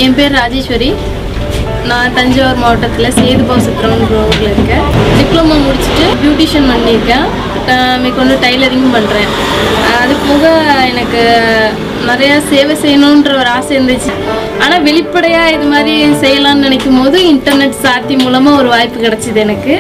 என் பேர் ராஜேஸ்வரி நான் தஞ்சாவூர் மாவட்டத்தில் சேதுபாசத்திரம்ன்ற ஊரில் இருக்கேன் டிப்ளமோ முடிச்சுட்டு பியூட்டிஷியன் பண்ணியிருக்கேன் அஹ் மேற்கொண்டு டைலரிங் பண்ணுறேன் அது போக எனக்கு நிறையா சேவை செய்யணுன்ற ஒரு ஆசை இருந்துச்சு ஆனால் வெளிப்படையாக இது மாதிரி செய்யலாம்னு நினைக்கும் போது இன்டர்நெட் சாத்தி மூலமாக ஒரு வாய்ப்பு கிடச்சிது எனக்கு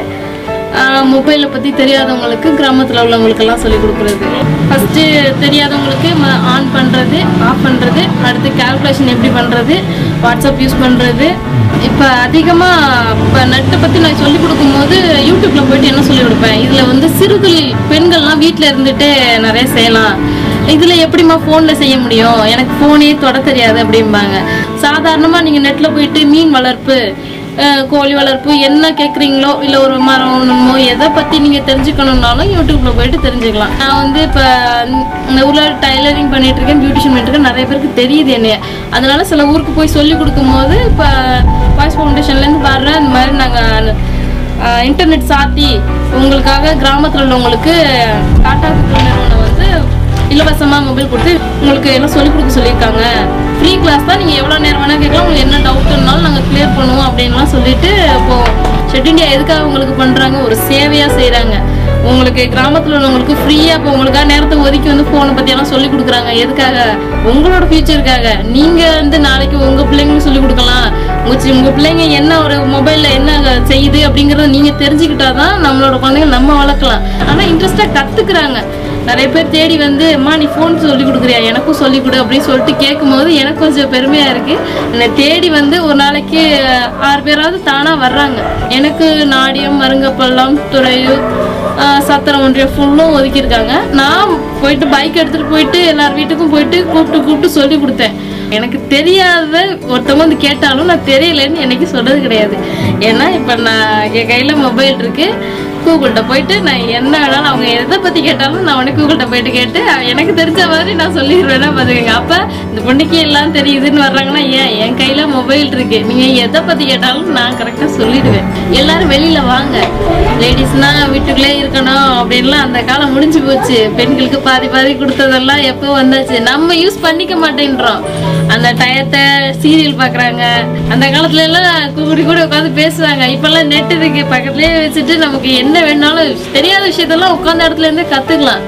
மொபைலை பற்றி தெரியாதவங்களுக்கு கிராமத்தில் உள்ளவங்களுக்கெல்லாம் சொல்லிக் கொடுக்குறது ஃபஸ்ட்டு தெரியாதவங்களுக்கு ஆன் பண்ணுறது ஆஃப் பண்ணுறது அடுத்து கால்குலேஷன் எப்படி பண்ணுறது வாட்ஸ்அப் யூஸ் பண்ணுறது இப்போ அதிகமாக இப்போ நெட்டை பற்றி நான் சொல்லிக் கொடுக்கும்போது யூடியூப்பில் போயிட்டு என்ன சொல்லிக் கொடுப்பேன் இதில் வந்து சிறுதொழில் பெண்கள்லாம் வீட்டில் இருந்துட்டு நிறைய செய்யலாம் இதில் எப்படிம்மா ஃபோனில் செய்ய முடியும் எனக்கு ஃபோனே தொட தெரியாது அப்படிம்பாங்க சாதாரணமாக நீங்கள் நெட்டில் போயிட்டு மீன் வளர்ப்பு அஹ் கோழி வளர்ப்பு என்ன கேட்குறீங்களோ இல்லை ஒரு மரம் ஒன்றுமோ எதை பற்றி நீங்கள் தெரிஞ்சுக்கணுன்னாலும் யூடியூப்பில் போயிட்டு தெரிஞ்சுக்கலாம் நான் வந்து இப்போ இந்த ஊரில் டைலரிங் பண்ணிட்டு இருக்கேன் பியூட்டிஷியன் பண்ணிட்டு இருக்கேன் நிறைய பேருக்கு தெரியுது என்னைய அதனால சில ஊருக்கு போய் சொல்லி கொடுக்கும்போது இப்போ வாய்ஸ் ஃபவுண்டேஷன்லேருந்து வர்றேன் இந்த மாதிரி நாங்கள் இன்டர்நெட் சாத்தி உங்களுக்காக கிராமத்தில் உள்ளவங்களுக்கு டாடா குரூப் நிறுவனம் வந்து இலவசமாக மொபைல் கொடுத்து உங்களுக்கு எல்லாம் சொல்லிக் கொடுக்க சொல்லியிருக்காங்க ஃப்ரீ கிளாஸ் தான் நீங்கள் எவ்வளோ நேரம் வேணால் கேட்கலாம் உங்களுக்கு என்ன டவுட்னாலும் நாங்கள் கிளியர் பண்ணுவோம் அப்படின்லாம் சொல்லிட்டு இப்போ ஷெட் இண்டியா எதுக்காக உங்களுக்கு பண்ணுறாங்க ஒரு சேவையாக செய்கிறாங்க உங்களுக்கு கிராமத்தில் உள்ளவங்களுக்கு ஃப்ரீயாக இப்போ உங்களுக்காக நேரத்தை ஒதுக்கி வந்து ஃபோனை பற்றியெல்லாம் சொல்லி கொடுக்குறாங்க எதுக்காக உங்களோட ஃபியூச்சருக்காக நீங்கள் வந்து நாளைக்கு உங்கள் பிள்ளைங்களுக்கு சொல்லி கொடுக்கலாம் உங்கள் சி- உங்கள் பிள்ளைங்க என்ன ஒரு மொபைலில் என்ன செய்யுது அப்படிங்கிறத நீங்கள் தெரிஞ்சுக்கிட்டா தான் நம்மளோட குழந்தைங்க நம்ம வளர்க்கலாம் ஆனால் இன்ட்ரெஸ்ட்டாக கற்றுக்குறாங்க நிறைய பேர் தேடி வந்து அம்மா நீ ஃபோன் சொல்லி கொடுக்குறியா எனக்கும் சொல்லி கொடு அப்படின்னு சொல்லிட்டு கேட்கும்போது எனக்கு கொஞ்சம் பெருமையாக இருக்குது என்னை தேடி வந்து ஒரு நாளைக்கு ஆறு பேராவது தானாக வர்றாங்க எனக்கு நாடியம் மருங்கப்பள்ளம் துறையூர் ஆஹ் சத்திரம் ஒன்றியம் ஃபுல்லும் ஒதுக்கியிருக்காங்க நான் போயிட்டு பைக் எடுத்துகிட்டு போயிட்டு எல்லார் வீட்டுக்கும் போயிட்டு கூப்பிட்டு கூப்பிட்டு சொல்லி கொடுத்தேன் எனக்கு தெரியாத ஒருத்தவங்க வந்து கேட்டாலும் நான் தெரியலன்னு என்னைக்கு சொன்னது கிடையாது ஏன்னா இப்போ நான் என் கையில் மொபைல் இருக்குது கூகுள்கிட்ட போயிட்டு நான் என்ன வேணாலும் அவங்க எதை பற்றி கேட்டாலும் நான் உடனே கூகுள்கிட்ட போயிட்டு கேட்டு அஹ் எனக்கு தெரிஞ்ச மாதிரி நான் சொல்லிடுவேன்னா பார்த்துக்கோங்க அப்போ இந்த பொண்ணுக்கு எல்லாம் தெரியுதுன்னு வர்றாங்கன்னா ஏன் என் கையில் மொபைல் இருக்கு நீங்கள் எதை பற்றி கேட்டாலும் நான் கரெக்டாக சொல்லிடுவேன் எல்லாரும் வெளியில் வாங்க லேடிஸ்னா வீட்டுக்குள்ளே இருக்கணும் அப்படின்லாம் அந்த காலம் முடிஞ்சு போச்சு பெண்களுக்கு பாதி பாதி கொடுத்ததெல்லாம் எப்போ வந்தாச்சு நம்ம யூஸ் பண்ணிக்க மாட்டேன்றோம் அந்த டயத்தை சீரியல் பார்க்குறாங்க அந்த காலத்துல எல்லாம் கூடி கூட உட்காந்து பேசுவாங்க இப்பெல்லாம் நெட் இருக்கு பக்கத்துலேயே வச்சுட்டு நமக்கு என்ன வேணாலும் தெரியாத விஷயத்தெல்லாம் உட்காந்த இடத்துல இருந்தே கற்றுக்கலாம்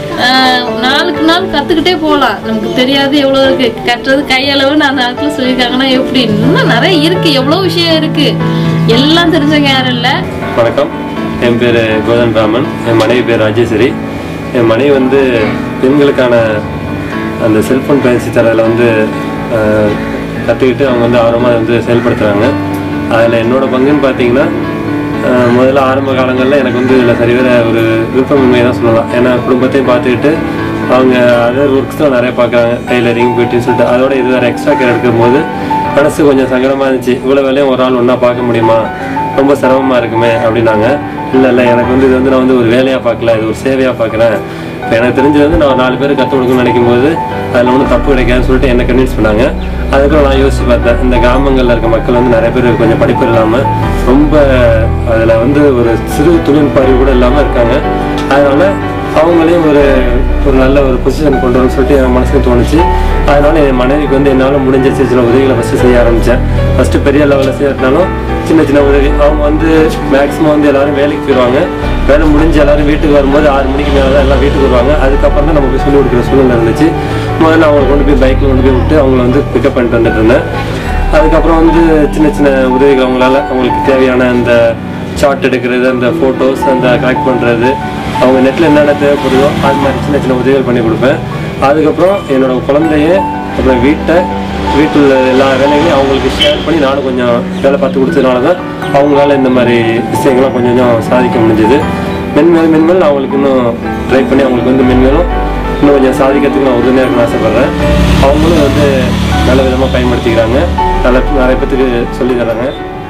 நாளுக்கு நாள் கற்றுக்கிட்டே போகலாம் நமக்கு தெரியாது எவ்வளோ இருக்கு கட்டுறது கையளவுன்னு அந்த காலத்தில் சொல்லியிருக்காங்கன்னா எப்படி இன்னும் நிறைய இருக்கு எவ்வளோ விஷயம் இருக்கு எல்லாம் தெரிஞ்சவங்க யாரும் இல்லை வணக்கம் என் பேர் கோதன் ராமன் என் மனைவி பேர் ராஜேஸ்வரி என் மனைவி வந்து பெண்களுக்கான அந்த செல்ஃபோன் பயிற்சி தரதில் வந்து ஆஹ், கற்றுக்கிட்டு அவங்க வந்து ஆர்வமாக வந்து செயல்படுத்துகிறாங்க அதில் என்னோட பங்குன்னு பார்த்தீங்கன்னா ஆஹ், முதல்ல ஆரம்ப காலங்களில் எனக்கு வந்து இதில் சரிவர ஒரு விருப்பமின்மை தான் சொல்லலாம் ஏன்னா குடும்பத்தையும் பார்த்துக்கிட்டு அவங்க அதர் ஒர்க்ஸ் தான் நிறைய பார்க்குறாங்க டைலரிங் பியூட்டின்னு சொல்லிட்டு அதோட இது வேறு எக்ஸ்ட்ரா கேர் எடுக்கும்போது மனசு கொஞ்சம் சங்கடமாக இருந்துச்சு இவ்வளோ வேலையும் ஒரு ஆள் ஒன்றா பார்க்க முடியுமா ரொம்ப சிரமமாக இருக்குமே அப்படின்னாங்க இல்லை இல்லை எனக்கு வந்து இது வந்து நான் வந்து ஒரு வேலையாக பார்க்கல இது ஒரு சேவையாக பார்க்குறேன் இப்போ எனக்கு தெரிஞ்சது வந்து நான் ஒரு நாலு பேருக்கு கற்றுக் கொடுக்கணும்னு நினைக்கும் போது அதில் ஒன்றும் தப்பு கிடைக்காதுன்னு சொல்லிட்டு என்னை கன்வின்ஸ் பண்ணாங்க அதுக்கப்புறம் நான் யோசிச்சு பார்த்தேன் இந்த கிராமங்களில் இருக்க மக்கள் வந்து நிறைய பேர் கொஞ்சம் படிப்பு இல்லாமல் ரொம்ப அதில் வந்து ஒரு சிறு தொழில்நுட்ப அறிவு கூட இல்லாமல் இருக்காங்க அதனால அவங்களையும் ஒரு ஒரு நல்ல ஒரு பொசிஷன் கொண்டு வரணும்னு சொல்லிட்டு என் மனசுக்கு தோணுச்சு அதனால என் மனைவிக்கு வந்து என்னால் முடிஞ்ச சின்ன சின்ன உதவிகளை ஃபஸ்ட்டு செய்ய ஆரம்பித்தேன் ஃபஸ்ட்டு பெரிய லெவலில் செய்யறதுனாலும் சின்ன சின்ன உதவி அவங்க வந்து மேக்ஸிமம் வந்து எல்லாரும் வேலைக்கு போயிடுவாங்க வேலை முடிஞ்சு எல்லாரும் வீட்டுக்கு வரும்போது ஆறு மணிக்கு மேலே தான் எல்லாம் வீட்டுக்கு வருவாங்க அதுக்கப்புறம் தான் நமக்கு சொல்லிக் கொடுக்குற சூழ்நிலை இருந்துச்சு முதல்ல அவங்களை கொண்டு போய் பைக்கில் கொண்டு போய் விட்டு அவங்கள வந்து பிக்கப் பண்ணிட்டு வந்துட்டு இருந்தேன் அதுக்கப்புறம் வந்து சின்ன சின்ன உதவிகள் அவங்களால அவங்களுக்கு தேவையான அந்த ஷார்ட் எடுக்கிறது அந்த ஃபோட்டோஸ் அந்த கலெக்ட் பண்ணுறது அவங்க நெட்டில் என்னென்ன தேவைப்படுதோ அது மாதிரி சின்ன சின்ன உதவிகள் பண்ணி கொடுப்பேன் அதுக்கப்புறம் என்னோட குழந்தைய அப்புறம் வீட்டை வீட்டில் உள்ள எல்லா வேலைகளையும் அவங்களுக்கு ஷேர் பண்ணி நானும் கொஞ்சம் வேலை பார்த்து கொடுத்ததுனால தான் அவங்களால இந்த மாதிரி விஷயங்கள்லாம் கொஞ்சம் கொஞ்சம் சாதிக்க முடிஞ்சது மென்மேலும் மென்மேலும் நான் அவங்களுக்கு இன்னும் ட்ரை பண்ணி அவங்களுக்கு வந்து மென்மேலும் இன்னும் கொஞ்சம் சாதிக்கிறதுக்கு நான் உறுதுணையாக இருக்கணும்னு ஆசைப்பட்றேன் அவங்களும் வந்து நல்ல விதமாக பயன்படுத்திக்கிறாங்க நல்ல நிறைய பேத்துக்கு சொல்லி தராங்க